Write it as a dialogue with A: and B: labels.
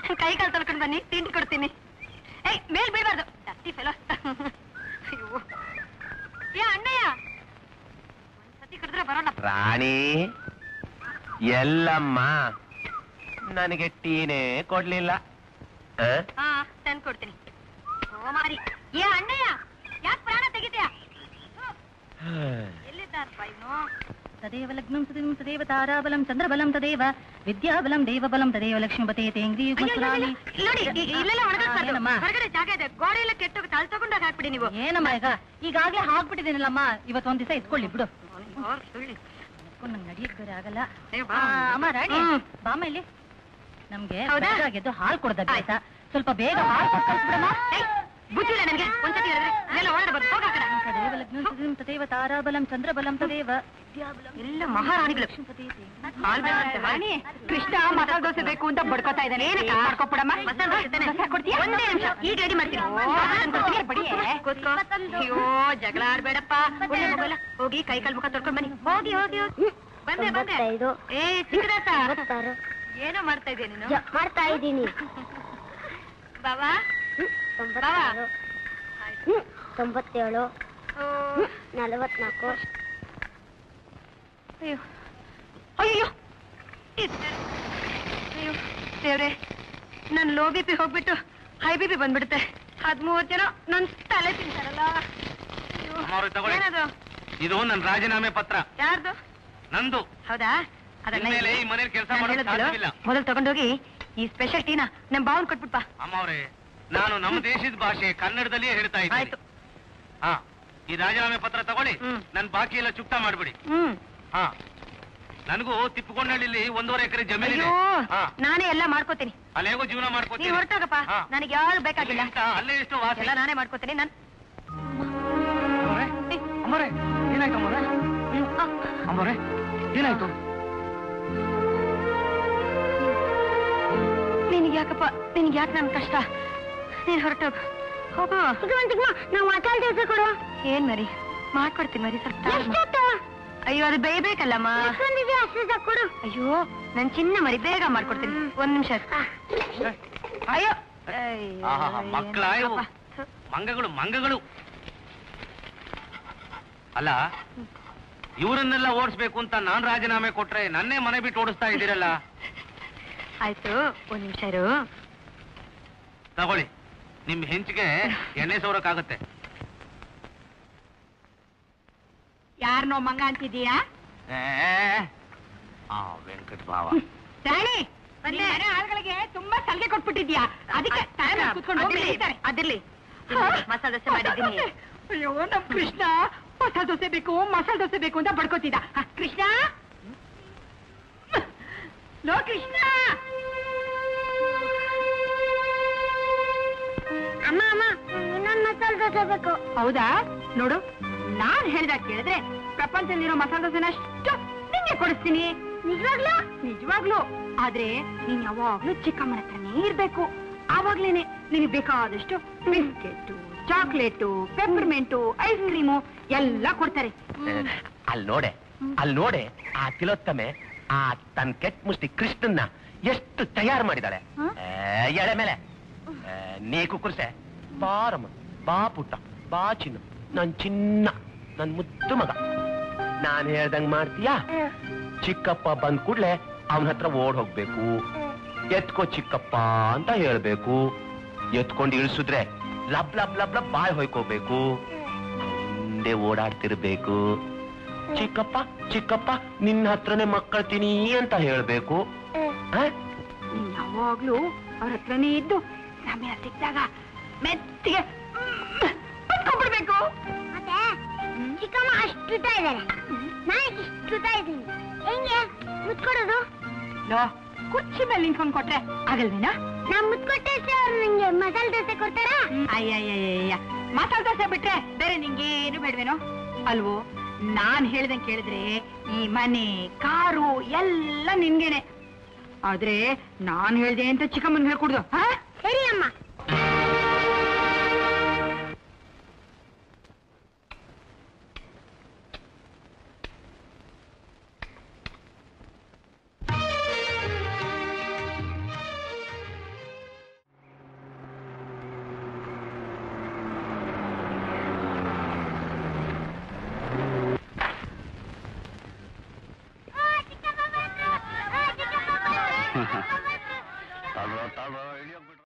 A: ಕೈ ಕಾಲು ತೊಳ್ಕೊಂಡು ಬನ್ನಿ ತಿಂಡಿ ಕೊಡ್ತೀನಿ ಏಯ್ ಮೇಲ್ ಬೀಳ್ಬಾರ್ದು ಜಾಸ್ತಿ ಫೆಲೋ ಅಯ್ಯೋ ಏ ಅಣ್ಣಯ್ಯ ಒಂದ್ಸತಿ ಕರೆದ್ರೆ ಬರೋಣ
B: ರಾಣಿ ಎಲ್ಲಮ್ಮ ನನಗೆ ಟೀನೇ ಕೊಡ್ಲಿಲ್ಲ ಆ?
A: ಹಾ ತಂದು ಕೊಡ್ತೀನಿ ಓ ಮಾರಿ ಏ ಅಣ್ಣಯ್ಯ ಯಾಕೆ ಪ್ರಾಣ ತೆಗಿತೀಯ ಎಲ್ಲಿದ್ದಾರಪ್ಪ ಇವನು
C: ತದೇವ ಲಗ್ನಂ ತದೇವ ತದೇವ ತಾರಾಬಲಂ ಚಂದ್ರಬಲಂ ತದೇವ ವಿದ್ಯಾಬಲಂ ದೇವಬಲಂ ತದೇವ ಲಕ್ಷ್ಮೀಪತೆ ತೇಂಗ್ರಿ
A: ಅಯ್ಯೋ, ಅಯ್ಯೋ, ಅಯ್ಯೋ. ನೋಡಿ ಇ- ಇಲ್ಲೆಲ್ಲ ಒಣಗಿಸ್ಬಾರ್ದು.
C: ಏನಮ್ಮ?
A: ಹೊರಗಡೆ ಜಾಗ ಇದೆ ಗೋಡೆ ಎಲ್ಲ ಕೆಟ್ಟು ತಲೆ ತಗೊಂಡಾಗ ಹಾಕ್ಬಿಡಿ ನೀವು
C: ಏನಮ್ಮ ಈಗ ಈಗಾಗ್ಲೇ ಹಾಕ್ಬಿಟ್ಟಿದ್ದೀನಲ್ಲಮ್ಮ ಇವತ್ತೊಂದ್ ದಿವಸ ಇಸ್ಕೊಳ್ಳಿ ಬಿಡು
A: ಅವ್ರ್ ಸುಳ್ಳಿ.
C: ಇಸ್ಕೊಂಡ್ ನಂಗ್ ನಡಿಯಕ್ ಬೇರೆ ಆಗಲ್ಲ
A: ಏ, ಬಾ.
C: ಆ, ಅಮ್ಮ ರಾಣಿ
A: ಹ್ಮ್.
C: ಬಾಮ ಇಲ್ಲಿ ನಮ್ಗೆ
A: ಹೌದಾ?
C: ಬೆಳಗಾಗೆದ್ದು ಹಾಲು ಕೊಡ್ದಾಗ ಆಯ್ತಾ ಸ್ವಲ್ಪ ಬೇಗ ಹಾಲು ಕೊಟ್ಟು ಕಳ್ಸ್ಬಿಡಮ್ಮ
A: ಏಯ್, ಬುದ್ಧಿ ಇಲ್ಲ ನನಗೆ ಒಂದ್ಸತಿ ಹೇಳಿದ್ರೆ ಎಲ್ಲ ಒಳಗಡೆ ಬರ್ದು ಹೋಗ ಆ ಕಡೆ.
C: ತದೇವ ಲಗ್ನಂ ತದೇವ ತದೇವ ತಾರಾಬಲಂ ಚಂದ್ರಬಲಂ ತದೇವ ವಿದ್ಯಾಬಲಂ
A: ಎಲ್ಲ ಮಹಾರಾಣಿಗಳು
C: ಲಕ್ಷ್ಮೀಪತೆ ತೇಂಗ್ರಿ
A: ಹಾಲ್ ಬೇಕಂತೆ, ರಾಣಿ ಕೃಷ್ಣ ಮಸಾಲೆ ದೋಸೆ ಬೇಕು ಅಂತ ಬಡ್ಕೋತಾ ಇದ್ದಾನೆ ಏನಕ್ಕ ಮಾಡ್ಕೊಬಿಡಮ್ಮ ಮಸಾಲೆ ದೋಸೆ ತಾನೆ ಕೊಡ್ತೀಯ ಒಂದೇ ನಿಮಿಷ ಈಗ ರೆಡಿ ಮಾಡ್ತೀನಿ ತಂದ್ಕೊಡ್ತೀನಿ, ಬಡಿ. ಕೂತ್ಕೋ. ಅಯ್ಯೋ ಜಗಳ ಆಡ್ಬೇಡಪ್ಪ ಒಳ್ಳೆ ಮಗುವಲ್ಲ. ಹೋಗಿ ಕೈ ಕಾಲು ಮುಖ ತೊಳ್ಕೊಂಡ್ ಬನ್ನಿ ಹೋಗಿ ಹೋಗಿ ಹೋಗಿ ಬಂದೆ ಬಂದೆ ಏ ಚಿಕ್ಕದಾಸ ಏನೋ ಮಾಡ್ತಾ ಇದೀಯ ನೀನು
D: ಮಾಡ್ತಾ ಇದ್ದೀನಿ
A: ಬಾಬಾ
D: ತೊಂಬತ್ತಾರು ಹ್ಮ್, ತೊಂಬತ್ತೇಳು
A: ಓ,
D: ನಲವತ್ನಾಲ್ಕು
A: ಅಯ್ಯೋ ಅಯ್ಯೋ ಇದ್ದೆ. ಅಯ್ಯೋ ದೇವ್ರೆ ನನ್ ಲೋ ಬಿ ಪಿ ಹೋಗ್ಬಿಟ್ಟು ಹೈ ಬಿ ಪಿ ಬಂದ್ಬಿಡುತ್ತೆ ಹದ್ಮೂವತ್ತು ಜನ ನನ್ ತಲೆ ತಿಂತಾರಲ್ಲ ಅಯ್ಯೋ.
B: ಅಮ್ಮವ್ರೆ, ತಗೊಳ್ಳಿ.
A: ಏನದು
B: ಇದು ನನ್ನ ರಾಜೀನಾಮೆ ಪತ್ರ
A: ಯಾರ್ದು
B: ನಂದು
A: ಹೌದಾ ಅದೆಲ್ಲ
B: ಇನ್ಮೇಲೆ
A: ಇಲ್ಲಿ.
B: ಈ ಮನೇಲಿ ಕೆಲ್ಸ
A: ನಾನ್
B: ಮಾಡೋಕ್
A: ಹೇಳಿದ್ನಲ್ಲ,
B: ಸಾಧ್ಯವಿಲ್ಲ.
A: ಮೊದಲು ತಗೊಂಡೋಗಿ ಈ ಸ್ಪೆಷಲ್ ಟೀನ ನಮ್ ಬಾವನ್ ಕೊಟ್ಬಿಟ್ಪಾ
B: ಅಮ್ಮವ್ರೆ ನಾನು ನಮ್ಮ ದೇಶದ ಭಾಷೆ ಕನ್ನಡದಲ್ಲಿಯೇ ಹೇಳ್ತಾ ಇದ್ದೀನಿ
A: ಆಯ್ತು
B: ಹಾ ಈ ರಾಜೀನಾಮೆ ಪತ್ರ ತಗೊಳ್ಳಿ
A: ಹ್ಮ್.
B: ನನ್ ಬಾಕಿ ಎಲ್ಲ ಚುಕ್ತಾ ಮಾಡ್ಬಿಡಿ
A: ಹ್ಮ್
B: ಹಾ ನನಗೂ ತಿಪ್ಪಕೊಂಡಳ್ಳಿಲಿ ಒಂದೂವರೆ ಎಕರೆ ಜಮೀನಿದೆ
A: ಅಯ್ಯೋ
B: ಹಾ
A: ನಾನೇ ಎಲ್ಲ ಮಾಡ್ಕೋತೀನಿ
B: ಅಲ್ಲಿ ಹೇಗೋ ಜೀವನ
A: ನೀವ್
B: ಮಾಡ್ಕೋತೀನಿ
A: ಹೊರಟೋಗಪ್ಪ
B: ಹಾ.
A: ನನಗೆ ಯಾರು ಬೇಕಾಗಿಲ್ಲ
B: ಅಂತ ಅಲ್ಲೇ ಎಷ್ಟು ವಾಸಿ
A: ಎಲ್ಲ ನಾನೇ ಮಾಡ್ಕೋತೀನಿ ನನ್
B: ಅಮ್ಮರೇ ಏನಾಯ್ತು ಅಮ್ಮರೇ ಅಮ್ಮರೇ ಏನಾಯ್ತು
A: ನಿನಗೆ ಯಾಕಪ್ಪ ನಿನಗೆ ಯಾಕೆ ನನ್ ಕಷ್ಟ ನೀನ್ ಹೊರಟೋಗು ಹೋಗು
D: ನಾವು ಮಸಾಲೆ ದೋಸೆ ಕೊಡು
A: ಏನ್ ಮರಿ ಮಾಡ್ಕೊಡ್ತೀನಿ ಮರಿ ಸ್ವಲ್ಪ ತಾಳು.
D: ಎಷ್ಟೊತ್ತು
A: ಅಯ್ಯೋ ಅದು ಬೇಯ್ಬೇಕಲ್ಲಮ್ಮ
D: ಎಷ್ಟೊಂದಿದೆ ಅಷ್ಟು ಕೊಡು
A: ಅಯ್ಯೋ ನನ್ ಚಿನ್ನ ಮರಿ ಬೇಗ ಮಾಡ್ಕೊಡ್ತೀನಿ ಒಂದ್ ನಿಮಿಷ ಅಯ್ಯೋ ಅಯ್ಯೋ,
B: ಆಹಾ, ಮಕ್ಳಾ ಇವು?
A: ಏನಪ್ಪ.
B: ಮಂಗಗಳು ಮಂಗಗಳು ಅಲ್ಲ ಇವರನ್ನೆಲ್ಲ ಓಡಿಸ್ಬೇಕು ಅಂತ ನಾನ್ ರಾಜೀನಾಮೆ ಕೊಟ್ರೆ ನನ್ನೇ ಮನೆ ಬಿಟ್ಟು ಓಡಿಸ್ತಾ ಇದ್ದೀರಲ್ಲ
A: ಆಯ್ತು ಒಂದ್ ನಿಮಿಷ ಇರು
B: ತಗೊಳ್ಳಿ ನಿಮ್ ಹೆಂಚಿಗೆ ಎಣ್ಣೆ ಸೋರಕ್ಕಾಗತ್ತೆ
A: ಯಾರನೋ ಮಂಗ ಅಂತಿದ್ದೀಯಾ
B: ಏ, ಆ ವೆಂಕಟ್ ಭಾವ
A: ರಾಣಿ ಮನೆ ಆಳುಗಳಿಗೆ ತುಂಬಾ ಸಲಿಗೆ ಕೊಟ್ಬಿಟ್ಟಿದ್ಯಾ ಅದಕ್ಕೆ time ಅಲ್ಲಿ ಕೂತ್ಕೊಂಡು ಹೋಗಿ ಬರೀತಾರೆ. ಅದಿರ್ಲಿ ಮಸಾಲೆ ದೋಸೆ ಮಾಡಿದ್ದೀನಿ ಅಯ್ಯೋ ನಮ್ ಕೃಷ್ಣ ಮಸಾಲೆ ದೋಸೆ ಬೇಕು ಮಸಾಲೆ ದೋಸೆ ಬೇಕು ಅಂತ ಬಡ್ಕೋತಿದ್ದ ಹ, ಕೃಷ್ಣ ಲೋ ಕೃಷ್ಣ
D: ಅಮ್ಮ ಅಮ್ಮ ಇನ್ನೊಂದು ಮಸಾಲೆ ದೋಸೆ ಬೇಕು
A: ಹೌದಾ ನೋಡು ನಾನ್ ಹೇಳ್ದಾಗ ಕೇಳಿದ್ರೆ ಪ್ರಪಂಚದಲ್ಲಿರೋ ಮಸಾಲೆ ದೋಸೆನ ಅಷ್ಟು ನಿಂಗೆ ಕೊಡಿಸ್ತೀನಿ ನಿಜವಾಗ್ಲೂ ನಿಜವಾಗ್ಲೂ ಆದ್ರೆ ನೀನ್ ಯಾವಾಗ್ಲೂ ಚಿಕ್ಕಮ್ಮನ ಹತ್ರನೇ ಇರ್ಬೇಕು ಆವಾಗ್ಲೇನೆ ನಿನಗೆ ಬೇಕಾದಷ್ಟು biscuit chocolate peppermint ice cream ಎಲ್ಲ ಕೊಡ್ತಾರೆ
B: ಅಲ್ಲಿ ನೋಡೆ ಅಲ್ಲಿ ನೋಡೆ ಆ ತಿಲೋತ್ತಮೆ ಆ ತನ್ ಕೆಟ್ಟ ಮುಷ್ಟಿ ಕೃಷ್ಣನ್ನ ಎಷ್ಟು ತಯಾರು ಮಾಡಿದಾಳೆ
A: ಹ್ಮ್?
B: ಏ, ಎಳೆ ಮೇಲೆ ಏ, ನೀ ಕುಕ್ಕುರ್ಸೆ ಬಾರಮ್ಮ ಬಾ ಪುಟ್ಟ ಬಾ ಚಿನ್ನು ನನ್ ಚಿನ್ನ ನನ್ ಮುದ್ದು ಮಗ ನಾನ್ ಹೇಳ್ದಂಗ್ ಮಾಡ್ತೀಯಾ ಚಿಕ್ಕಪ್ಪ ಬಂದ್ ಕೂಡ್ಲೆ ಅವನ ಹತ್ರ ಓಡ್ ಹೋಗ್ಬೇಕು ಎತ್ಕೋ ಚಿಕ್ಕಪ್ಪ ಅಂತ ಹೇಳ್ಬೇಕು ಎತ್ಕೊಂಡು ಇಳಿಸಿದ್ರೆ ಲಬ್ ಲಬ್ ಲಬ್ ಲಬ್ ಬಾಯ್ ಹೊಯ್ಕೋಬೇಕು ಹಿಂದೆ ಓಡಾಡ್ತಿರ್ಬೇಕು ಚಿಕ್ಕಪ್ಪ ಚಿಕ್ಕಪ್ಪ ನಿನ್ನ ಹತ್ರನೇ ಮಕ್ಕಳ್ತೀನಿ ಅಂತ ಹೇಳ್ಬೇಕು ಆ?
A: ನೀನ್ ಯಾವಾಗ್ಲೂ ಅವ್ರ ಹತ್ರನೇ ಇದ್ದು ಸಮಯ ಸಿಕ್ಕಿದಾಗ ಮೆತ್ತಿಗೆ ಬಿಡ್ಬೇಕು
D: ಮತ್ತೆ ಚಿಕ್ಕಮ್ಮ ಅಷ್ಟು ಉದ್ದ ಇದ್ದಾರೆ ನಾನು ಇಷ್ಟು ಉದ್ದ ಇದ್ದೀನಿ ಹೆಂಗೆ ಮುತ್ಕೊಡೋದು
A: ಲೋ ಕುರ್ಚಿ ಮೇಲೆ ನಿಂತ್ಕೊಂಡ್ ಕೊಟ್ರೆ ಆಗಲ್ವೇನಾ
D: ನಾ ಮುತ್ಕೊಟ್ಟಷ್ಟೇ ಅವ್ರು ನಂಗೆ ಮಸಾಲೆ ದೋಸೆ ಕೊಡ್ತಾರಾ
A: ಅಯ್ಯಯ್ಯಯ್ಯ ಮಸಾಲೆ ದೋಸೆ ಬಿಟ್ರೆ ಬೇರೆ ನಿಂಗೇನು ಬೇಡವೇನೋ ಅಲ್ವೋ ನಾನ್ ಹೇಳ್ದಂಗ್ ಕೇಳಿದ್ರೆ ಈ ಮನೆ ಕಾರು ಎಲ್ಲ ನಿನ್ಗೇನೆ ಆದ್ರೆ ನಾನ್ ಹೇಳ್ದೆ ಅಂತ ಚಿಕ್ಕಮ್ಮನ್ ಹೇಳ್ಕೊಡ್ದು ಹಾ
D: ಸರಿ ಅಮ್ಮ
E: ತಳ್ರೋ ತಳ್ರೋ ಇಳಿಯೋಗ್ಬಿಟ್ರು